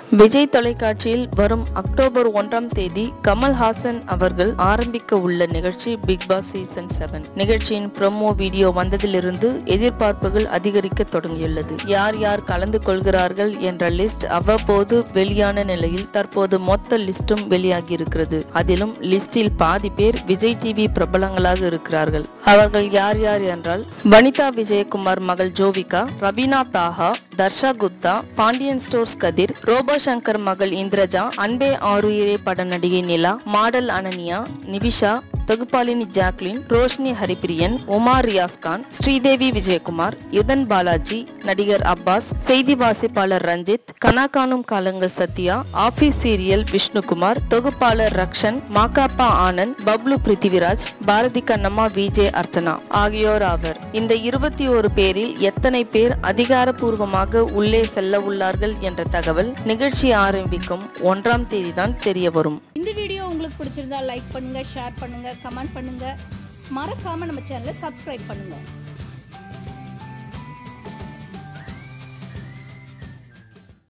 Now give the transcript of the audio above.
விஜய் தொலைக்காட்சியில் வரும் அக்டோபர் ஒன்றாம் தேதி கமல்ஹாசன் அவர்கள் ஆரம்பிக்க உள்ள நிகழ்ச்சி பிக் பாஸ் சீசன் செவன் நிகழ்ச்சியின் ப்ரோமோ வீடியோ வந்ததிலிருந்து எதிர்பார்ப்புகள் அதிகரிக்க தொடங்கியுள்ளது யார் யார் கலந்து கொள்கிறார்கள் என்ற லிஸ்ட் அவ்வப்போது வெளியான நிலையில் தற்போது மொத்த லிஸ்டும் வெளியாகி இருக்கிறது அதிலும் லிஸ்டில் பாதி பேர் விஜய் டிவி பிரபலங்களாக இருக்கிறார்கள் அவர்கள் யார் யார் என்றால் வனிதா விஜயகுமார் மகள் ஜோவிகா ரபீனா தாஹா தர்ஷா குப்தா பாண்டியன் ஸ்டோர்ஸ் கதிர் ரோபோ சங்கர் மகள் இந்திரஜா அன்பே ஆருயிரே பட நடிகை நிலா மாடல் அனன்யா நிபிஷா தொகுப்பாளினி ஜாக்லின் ரோஷினி ஹரிப்பிரியன் உமார் ரியாஸ்கான் ஸ்ரீதேவி விஜயகுமார் யுதன் பாலாஜி நடிகர் அப்பாஸ் செய்தி வாசிப்பாளர் ரஞ்சித் கனா காணும் காலங்கள் சத்யா ஆபீஸ் சீரியல் விஷ்ணுகுமார் தொகுப்பாளர் ரக்ஷன் மாகாப்பா ஆனந்த் பப்ளு பிருத்திவிராஜ் பாரதி கண்ணம்மா விஜே அர்ச்சனா ஆகியோர் ஆவர் இந்த இருபத்தி ஒரு பேரில் எத்தனை பேர் அதிகாரப்பூர்வமாக உள்ளே செல்ல உள்ளார்கள் என்ற தகவல் நிகழ்ச்சி ஆரம்பிக்கும் ஒன்றாம் தேதிதான் தெரிய வரும் இந்த வீடியோ உங்களுக்கு பிடிச்சிருந்தா லைக் பண்ணுங்க ஷேர் பண்ணுங்க கமெண்ட் பண்ணுங்க மறக்காம நம்ம சேனலை சப்ஸ்கிரைப் பண்ணுங்க